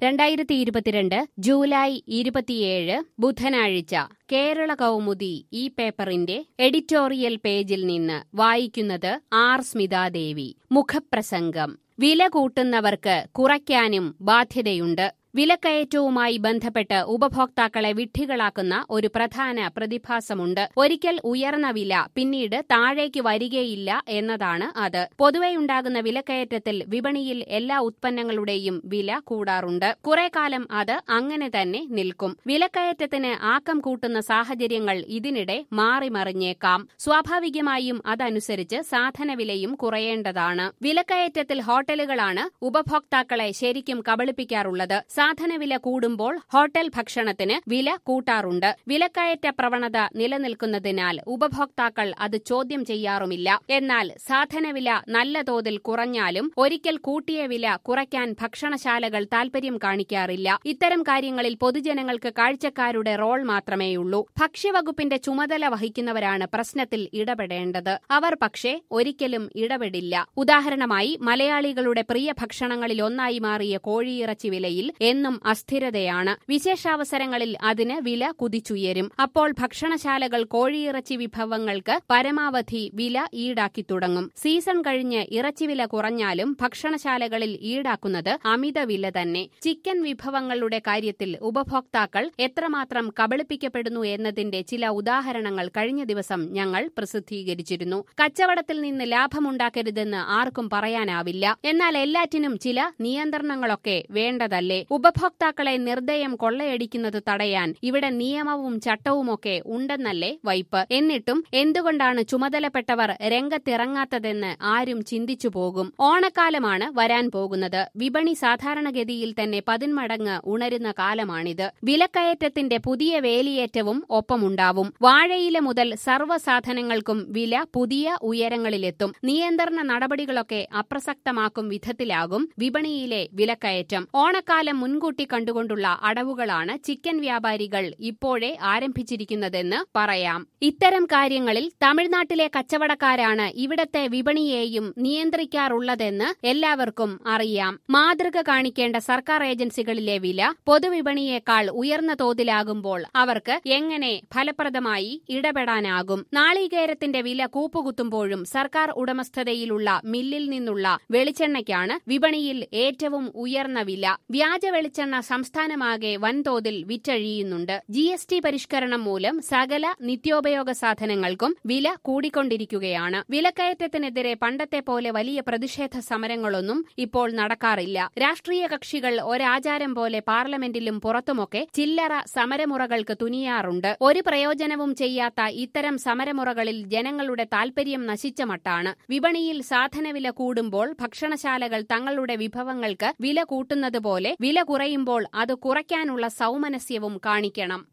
രണ്ടായിരത്തി ഇരുപത്തിരണ്ട് ജൂലൈ ഇരുപത്തിയേഴ് ബുധനാഴ്ച കേരള കൗമുദി ഈ പേപ്പറിന്റെ എഡിറ്റോറിയൽ പേജിൽ നിന്ന് വായിക്കുന്നത് ആർ സ്മിതാദേവി മുഖപ്രസംഗം വില കൂട്ടുന്നവർക്ക് കുറയ്ക്കാനും ബാധ്യതയുണ്ട് വിലക്കയറ്റവുമായി ബന്ധപ്പെട്ട് ഉപഭോക്താക്കളെ വിഡ്ഢികളാക്കുന്ന ഒരു പ്രധാന പ്രതിഭാസമുണ്ട് ഒരിക്കൽ ഉയർന്ന വില പിന്നീട് താഴേക്ക് വരികയില്ല എന്നതാണ് അത് പൊതുവെയുണ്ടാകുന്ന വിലക്കയറ്റത്തിൽ വിപണിയിൽ എല്ലാ ഉത്പന്നങ്ങളുടെയും വില കൂടാറുണ്ട് കുറെ കാലം അത് അങ്ങനെ തന്നെ നിൽക്കും വിലക്കയറ്റത്തിന് ആക്കം കൂട്ടുന്ന സാഹചര്യങ്ങൾ ഇതിനിടെ മാറിമറിഞ്ഞേക്കാം സ്വാഭാവികമായും അതനുസരിച്ച് സാധനവിലയും കുറയേണ്ടതാണ് വിലക്കയറ്റത്തിൽ ഹോട്ടലുകളാണ് ഉപഭോക്താക്കളെ ശരിക്കും കബളിപ്പിക്കാറുള്ളത് സാധനവില കൂടുമ്പോൾ ഹോട്ടൽ ഭക്ഷണത്തിന് വില കൂട്ടാറുണ്ട് വിലക്കയറ്റ പ്രവണത നിലനിൽക്കുന്നതിനാൽ ഉപഭോക്താക്കൾ അത് ചോദ്യം ചെയ്യാറുമില്ല എന്നാൽ സാധനവില നല്ല തോതിൽ കുറഞ്ഞാലും ഒരിക്കൽ കൂട്ടിയ വില കുറയ്ക്കാൻ ഭക്ഷണശാലകൾ താൽപര്യം കാണിക്കാറില്ല ഇത്തരം കാര്യങ്ങളിൽ പൊതുജനങ്ങൾക്ക് കാഴ്ചക്കാരുടെ റോൾ മാത്രമേയുള്ളൂ ഭക്ഷ്യവകുപ്പിന്റെ ചുമതല വഹിക്കുന്നവരാണ് പ്രശ്നത്തിൽ ഇടപെടേണ്ടത് അവർ പക്ഷേ ഒരിക്കലും ഇടപെടില്ല ഉദാഹരണമായി മലയാളികളുടെ പ്രിയ ഭക്ഷണങ്ങളിൽ ഒന്നായി മാറിയ കോഴിയിറച്ചി വിലയിൽ എന്നും അസ്ഥിരതയാണ് വിശേഷാവസരങ്ങളിൽ അതിന് വില കുതിച്ചുയരും അപ്പോൾ ഭക്ഷണശാലകൾ കോഴിയിറച്ചി വിഭവങ്ങൾക്ക് പരമാവധി വില ഈടാക്കി തുടങ്ങും സീസൺ കഴിഞ്ഞ് ഇറച്ചിവില കുറഞ്ഞാലും ഭക്ഷണശാലകളിൽ ഈടാക്കുന്നത് അമിത വില തന്നെ ചിക്കൻ വിഭവങ്ങളുടെ കാര്യത്തിൽ ഉപഭോക്താക്കൾ എത്രമാത്രം കബളിപ്പിക്കപ്പെടുന്നു എന്നതിന്റെ ചില ഉദാഹരണങ്ങൾ കഴിഞ്ഞ ദിവസം ഞങ്ങൾ പ്രസിദ്ധീകരിച്ചിരുന്നു കച്ചവടത്തിൽ നിന്ന് ലാഭമുണ്ടാക്കരുതെന്ന് ആർക്കും പറയാനാവില്ല എന്നാൽ എല്ലാറ്റിനും ചില നിയന്ത്രണങ്ങളൊക്കെ വേണ്ടതല്ലേ ഉപഭോക്താക്കളെ നിർദ്ദയം കൊള്ളയടിക്കുന്നത് തടയാൻ ഇവിടെ നിയമവും ചട്ടവുമൊക്കെ ഉണ്ടെന്നല്ലേ വൈപ്പ് എന്നിട്ടും എന്തുകൊണ്ടാണ് ചുമതലപ്പെട്ടവർ രംഗത്തിറങ്ങാത്തതെന്ന് ആരും ചിന്തിച്ചു പോകും ഓണക്കാലമാണ് വരാൻ പോകുന്നത് വിപണി സാധാരണഗതിയിൽ തന്നെ പതിന്മടങ്ങ് ഉണരുന്ന കാലമാണിത് വിലക്കയറ്റത്തിന്റെ പുതിയ വേലിയേറ്റവും ഒപ്പമുണ്ടാവും വാഴയില മുതൽ സർവ്വസാധനങ്ങൾക്കും വില പുതിയ ഉയരങ്ങളിലെത്തും നിയന്ത്രണ നടപടികളൊക്കെ അപ്രസക്തമാക്കും വിധത്തിലാകും വിപണിയിലെ വിലക്കയറ്റം ഓണക്കാലം മുൻകൂട്ടി കണ്ടുകൊണ്ടുള്ള അടവുകളാണ് ചിക്കൻ വ്യാപാരികൾ ഇപ്പോഴേ ആരംഭിച്ചിരിക്കുന്നതെന്ന് പറയാം ഇത്തരം കാര്യങ്ങളിൽ തമിഴ്നാട്ടിലെ കച്ചവടക്കാരാണ് ഇവിടത്തെ വിപണിയെയും നിയന്ത്രിക്കാറുള്ളതെന്ന് എല്ലാവർക്കും അറിയാം മാതൃക കാണിക്കേണ്ട സർക്കാർ ഏജൻസികളിലെ വില പൊതുവിപണിയേക്കാൾ ഉയർന്ന തോതിലാകുമ്പോൾ അവർക്ക് എങ്ങനെ ഫലപ്രദമായി ഇടപെടാനാകും നാളികേരത്തിന്റെ വില കൂപ്പുകുത്തുമ്പോഴും സർക്കാർ ഉടമസ്ഥതയിലുള്ള മില്ലിൽ നിന്നുള്ള വെളിച്ചെണ്ണയ്ക്കാണ് വിപണിയിൽ ഏറ്റവും ഉയർന്ന വില വ്യാജ വെളിച്ചെണ്ണ സംസ്ഥാനമാകെ വൻതോതിൽ വിറ്റഴിയുന്നുണ്ട് ജി എസ് ടി പരിഷ്കരണം മൂലം സകല നിത്യോപയോഗ സാധനങ്ങൾക്കും വില കൂടിക്കൊണ്ടിരിക്കുകയാണ് വിലക്കയറ്റത്തിനെതിരെ പണ്ടത്തെ പോലെ വലിയ പ്രതിഷേധ സമരങ്ങളൊന്നും ഇപ്പോൾ നടക്കാറില്ല രാഷ്ട്രീയ കക്ഷികൾ ഒരാചാരം പോലെ പാർലമെന്റിലും പുറത്തുമൊക്കെ ചില്ലറ സമരമുറകൾക്ക് തുനിയാറുണ്ട് ഒരു പ്രയോജനവും ചെയ്യാത്ത ഇത്തരം സമരമുറകളിൽ ജനങ്ങളുടെ താൽപര്യം നശിച്ച മട്ടാണ് വിപണിയിൽ സാധനവില കൂടുമ്പോൾ ഭക്ഷണശാലകൾ തങ്ങളുടെ വിഭവങ്ങൾക്ക് വില കൂട്ടുന്നതുപോലെ വില കുറയുമ്പോൾ അത് കുറയ്ക്കാനുള്ള സൗമനസ്യവും കാണിക്കണം